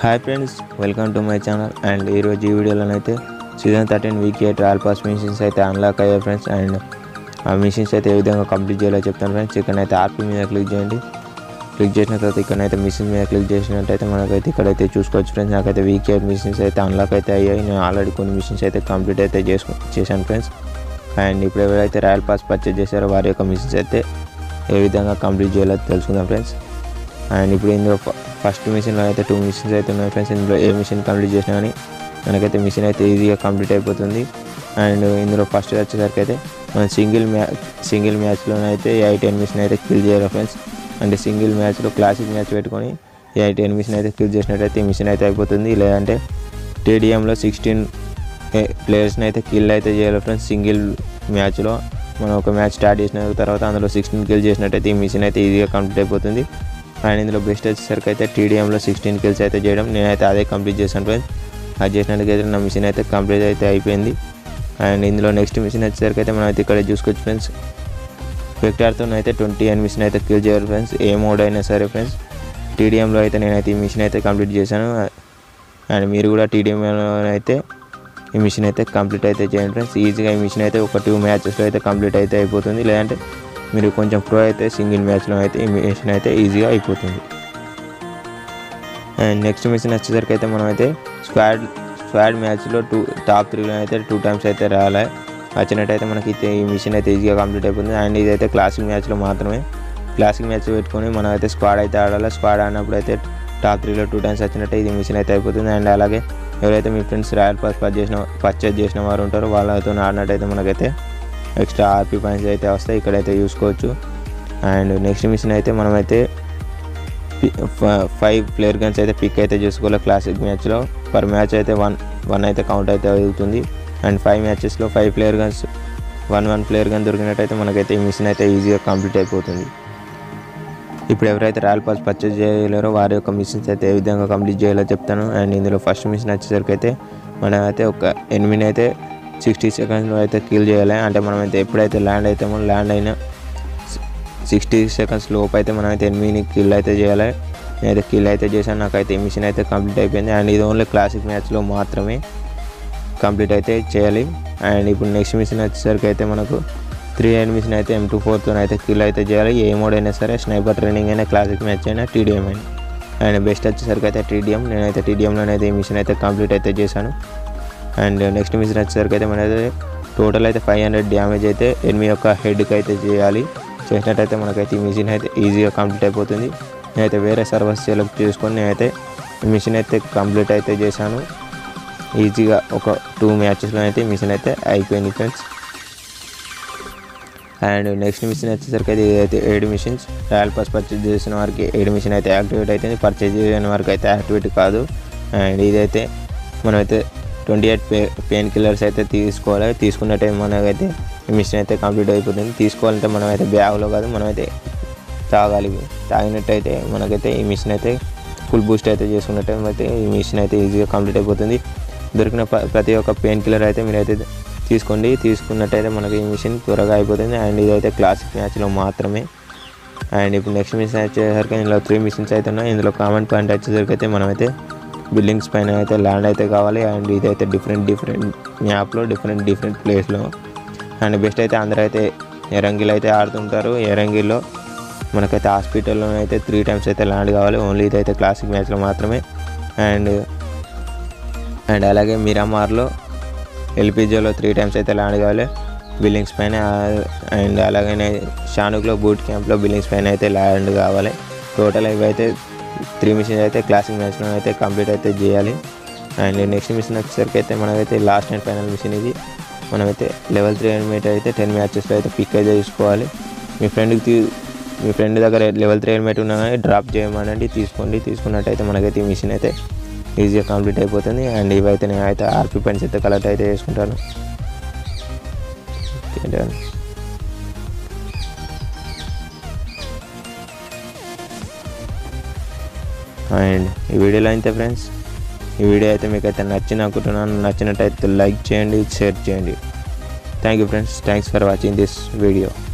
Hi friends welcome to my channel and ఈరోజు ఈ వీడియోలోనైతే season thirteen week eight royal pass missions అయితే unlock అయ్యాయి ఫ్రెండ్స్ అండ్ ఆ మిషన్స్ అయితే ఏ విధంగా కంప్లీట్ చేయాలో చెప్తాను ఫ్రెండ్స్ ఇక్కడైతే ఆర్పీ మీద క్లిక్ చేయండి క్లిక్ చేసిన తర్వాత ఇక్కడైతే మిషన్ మీద క్లిక్ చేసినట్టయితే మనకైతే ఇక్కడైతే చూసుకోవచ్చు ఫ్రెండ్స్ నాకైతే వీక్ ఎయిట్ మిషన్స్ అయితే అన్లాక్ అయితే అయ్యాయి నేను ఆల్రెడీ కొన్ని మిషన్స్ అయితే కంప్లీట్ అయితే చేసుకు చేశాను ఫ్రెండ్స్ అండ్ ఇప్పుడు ఎవరైతే రాయల్ పాస్ పర్చేజ్ చేశారో వారి యొక్క మిషన్స్ అయితే ఏ విధంగా కంప్లీట్ చేయాలో తెలుసుకుందాం ఫ్రెండ్స్ అండ్ ఇప్పుడు ఇందులో ఫ- ఫస్ట్ మిషన్లో అయితే టూ మిషన్స్ అయితే ఉన్నాయి ఫ్రెండ్స్ ఇందులో ఏ మిషన్ కంప్లీట్ చేసినా కానీ మనకైతే మిషన్ అయితే ఈజీగా కంప్లీట్ అయిపోతుంది అండ్ ఇందులో ఫస్ట్ వచ్చేసరికి అయితే మనం సింగిల్ మ్యా సింగిల్ మ్యాచ్లోనైతే ఎయిట్ ఎనిమిషన్ అయితే కిల్ చేయాలి ఫ్రెండ్స్ అంటే సింగిల్ మ్యాచ్లో క్లాసిక్ మ్యాచ్ పెట్టుకొని ఎయిట్ ఎనిమిషన్ అయితే కిల్ చేసినట్టయితే ఈ మిషన్ అయితే అయిపోతుంది లేదంటే టీడీఎంలో సిక్స్టీన్ ప్లేయర్స్ని అయితే కిల్ అయితే చేయాలి ఫ్రెండ్స్ సింగిల్ మ్యాచ్లో మనం ఒక మ్యాచ్ స్టార్ట్ చేసిన తర్వాత అందులో సిక్స్టీన్ కిల్ చేసినట్టయితే ఈ మిషన్ అయితే ఈజీగా కంప్లీట్ అయిపోతుంది అండ్ ఇందులో బెస్ట్ వచ్చేసరికి అయితే టీడీఎంలో సిక్స్టీన్ కిల్స్ అయితే చేయడం నేనైతే అదే కంప్లీట్ చేశాను ఫ్రెండ్స్ అది చేసినందుకైతే నా మిషన్ అయితే కంప్లీట్ అయితే అయిపోయింది అండ్ ఇందులో నెక్స్ట్ మిషన్ వచ్చేసరికి అయితే మనం అయితే ఇక్కడ చూసుకోవచ్చు ఫ్రెండ్స్ వెక్టార్తో అయితే ట్వంటీ అండ్ మిషన్ అయితే కిల్ చేయాలి ఫ్రెండ్స్ ఏ మోడ్ అయినా సరే ఫ్రెండ్స్ టీడీఎంలో అయితే నేనైతే ఈ మిషన్ అయితే కంప్లీట్ చేశాను అండ్ మీరు కూడా టీడీఎంలో అయితే ఈ మిషన్ అయితే కంప్లీట్ అయితే చేయండి ఫ్రెండ్స్ ఈజీగా ఈ మిషన్ అయితే ఒక టూ మ్యాచెస్లో అయితే కంప్లీట్ అయితే అయిపోతుంది లేదంటే మీరు కొంచెం ప్రో అయితే సింగిల్ మ్యాచ్లో అయితే ఈ మిషన్ అయితే ఈజీగా అయిపోతుంది అండ్ నెక్స్ట్ మిషన్ వచ్చేసరికి అయితే మనం అయితే స్క్వాడ్ స్క్వాడ్ మ్యాచ్లో టూ టాప్ త్రీలో అయితే టూ టైమ్స్ అయితే రావాలి వచ్చినట్టయితే మనకి అయితే ఈ మిషన్ అయితే ఈజీగా కంప్లీట్ అయిపోతుంది అండ్ ఇదైతే క్లాసిక్ మ్యాచ్లో మాత్రమే క్లాసిక్ మ్యాచ్ పెట్టుకొని మనం అయితే స్క్వాడ్ అయితే ఆడాలి స్క్వాడ్ ఆడినప్పుడు అయితే టాప్ త్రీలో టూ టైమ్స్ వచ్చినట్టే ఇది మిషన్ అయితే అయిపోతుంది అండ్ అలాగే ఎవరైతే మీ ఫ్రెండ్స్ రాయల్ పాస్ పర్చేజ్ చేసిన పర్చేజ్ చేసిన వారు ఉంటారో వాళ్ళతో ఆడినట్టయితే మనకైతే ఎక్స్ట్రా ఆర్పీ పాయింట్స్ అయితే వస్తాయి ఇక్కడైతే చూసుకోవచ్చు అండ్ నెక్స్ట్ మిషన్ అయితే మనమైతే ఫైవ్ ప్లేయర్ గన్స్ అయితే పిక్ అయితే చేసుకోవాలి క్లాసిక్ మ్యాచ్లో పర్ మ్యాచ్ అయితే వన్ వన్ అయితే కౌంట్ అయితే అవుతుంది అండ్ ఫైవ్ మ్యాచెస్లో five player guns one one player gun దొరికినట్టయితే మనకైతే ఈ మిషన్ అయితే ఈజీగా కంప్లీట్ అయిపోతుంది ఇప్పుడు ఎవరైతే రాయల్ పాస్ పర్చేజ్ చేయలేరో వారి యొక్క మిషన్స్ అయితే ఏ విధంగా కంప్లీట్ చేయాలో చెప్తాను అండ్ ఇందులో ఫస్ట్ మిషన్ వచ్చేసరికి అయితే మనం అయితే ఒక ఎనిమిది అయితే సిక్స్టీ సెకండ్స్లో అయితే కిల్ చేయాలి అంటే మనం అయితే ఎప్పుడైతే ల్యాండ్ అవుతామో ల్యాండ్ అయినా సిక్స్టీ సెకండ్స్ లోపు అయితే మనం అయితే ఎనిమిది కిల్ అయితే చేయాలి నేనైతే కిల్ అయితే చేశాను నాకైతే ఈ మిషన్ అయితే కంప్లీట్ అయిపోయింది అండ్ ఇది ఓన్లీ క్లాసిక్ మ్యాచ్లో మాత్రమే కంప్లీట్ అయితే చేయాలి అండ్ ఇప్పుడు నెక్స్ట్ మిషన్ వచ్చేసరికి అయితే మనకు త్రీ అండ్ మిషన్ అయితే ఎం టూ ఫోర్తో అయితే కిల్ అయితే చేయాలి ఏ మోడ్ అయినా సరే స్నైపర్ ట్రైనింగ్ అయినా క్లాసిక్ మ్యాచ్ అయినా టీడీఎం అయినా అండ్ బెస్ట్ వచ్చేసరికి అయితే టీడీఎం నేనైతే టీడీఎంలోనైతే ఈ మిషన్ అయితే కంప్లీట్ అయితే చేశాను అండ్ నెక్స్ట్ మిషన్ వచ్చేసరికి అయితే మనైతే టోటల్ అయితే ఫైవ్ హండ్రెడ్ డ్యామేజ్ అయితే ఎనిమిది యొక్క హెడ్కి అయితే చేయాలి చేసినట్టయితే మనకైతే ఈ మిషన్ అయితే ఈజీగా కంప్లీట్ అయిపోతుంది నేనైతే వేరే సర్వీస్ సెలెక్ట్ చేసుకొని నేనైతే ఈ మిషన్ అయితే కంప్లీట్ అయితే చేశాను ఈజీగా ఒక టూ మ్యాచెస్లో అయితే ఈ మిషన్ అయితే అయిపోయింది ఫ్రెండ్స్ అండ్ నెక్స్ట్ మిషన్ వచ్చేసరికి అయితే ఇదైతే ఏడు మిషన్స్ రాయల్ పాస్ పర్చేజ్ చేసిన వారికి ఏడు మిషన్ అయితే యాక్టివేట్ అవుతుంది పర్చేజ్ చేసిన వారికి అయితే యాక్టివేట్ కాదు అండ్ ఇదైతే మనమైతే ట్వంటీ ఎయిట్ పే పెయిన్ కిల్లర్స్ అయితే తీసుకోవాలి తీసుకున్నట్టే మనకైతే ఈ మిషన్ అయితే కంప్లీట్ అయిపోతుంది తీసుకోవాలంటే మనమైతే బ్యాగ్లో కాదు మనమైతే తాగాలి తాగినట్టయితే మనకైతే ఈ మిషన్ అయితే ఫుల్ బూస్ట్ అయితే చేసుకున్నట్టు అయితే ఈ మిషన్ అయితే ఈజీగా కంప్లీట్ అయిపోతుంది దొరికిన ప- ప్రతి ఒక్క పెయిన్ కిల్లర్ అయితే మీరైతే తీసుకోండి తీసుకున్నట్టయితే మనకి ఈ మిషన్ త్వరగా అయిపోతుంది అండ్ ఇదైతే క్లాసిక్ మ్యాచ్లో మాత్రమే అండ్ ఇప్పుడు నెక్స్ట్ మిషన్ వచ్చేసరికి ఇందులో త్రీ మిషన్స్ అయితే ఉన్నాయి ఇందులో కామన్ పాయింట్ వచ్చేసరికి అయితే మనమైతే బిల్డింగ్స్ పైన అయితే ల్యాండ్ అయితే కావాలి అండ్ ఇదైతే డిఫరెంట్ డిఫరెంట్ మ్యాప్లో డిఫరెంట్ డిఫరెంట్ ప్లేస్లో అండ్ బెస్ట్ అయితే అందరూ అయితే ఎరంగిలో అయితే ఆడుతుంటారు ఎరంగిలో మనకైతే హాస్పిటల్లో అయితే త్రీ టైమ్స్ అయితే ల్యాండ్ కావాలి ఓన్లీ ఇదైతే క్లాసిక్ మ్యాచ్లో మాత్రమే అండ్ అండ్ అలాగే మిరామార్లో ఎల్పిజిలో త్రీ టైమ్స్ అయితే ల్యాండ్ కావాలి బిల్డింగ్స్ పైన అండ్ అలాగనే షానుక్లో బూట్ క్యాంప్లో బిల్డింగ్స్ పైన అయితే ల్యాండ్ కావాలి టోటల్ ఇవైతే త్రీ మిషన్స్ అయితే క్లాసిక్ మ్యాచ్లో అయితే కంప్లీట్ అయితే చేయాలి అండ్ నెక్స్ట్ మిషన్ వచ్చేసరికి అయితే మనమైతే లాస్ట్ అండ్ ఫైనల్ మిషన్ ఇది మనమైతే లెవెల్ త్రీ ఎలిమినేట్ అయితే టెన్ మ్యాచెస్లో అయితే పిక్ అయితే తీసుకోవాలి మీ ఫ్రెండ్కి తీ మీ ఫ్రెండ్ దగ్గర లెవెల్ త్రీ హెల్మెట్ ఉన్నా కానీ డ్రాప్ చేయమనండి తీసుకోండి తీసుకున్నట్టయితే మనకైతే ఈ మిషన్ అయితే ఈజీగా కంప్లీట్ అయిపోతుంది అండ్ ఇవైతే నేనైతే ఆర్పీ పెన్స్ అయితే కలెక్ట్ అయితే చేసుకుంటాను Okay, done. అండ్ ఈ వీడియోలో అయితే ఫ్రెండ్స్ ఈ వీడియో అయితే మీకు అయితే నచ్చిన అనుకుంటున్నాను నచ్చినట్టయితే లైక్ చేయండి షేర్ చేయండి thank you friends thanks for watching this video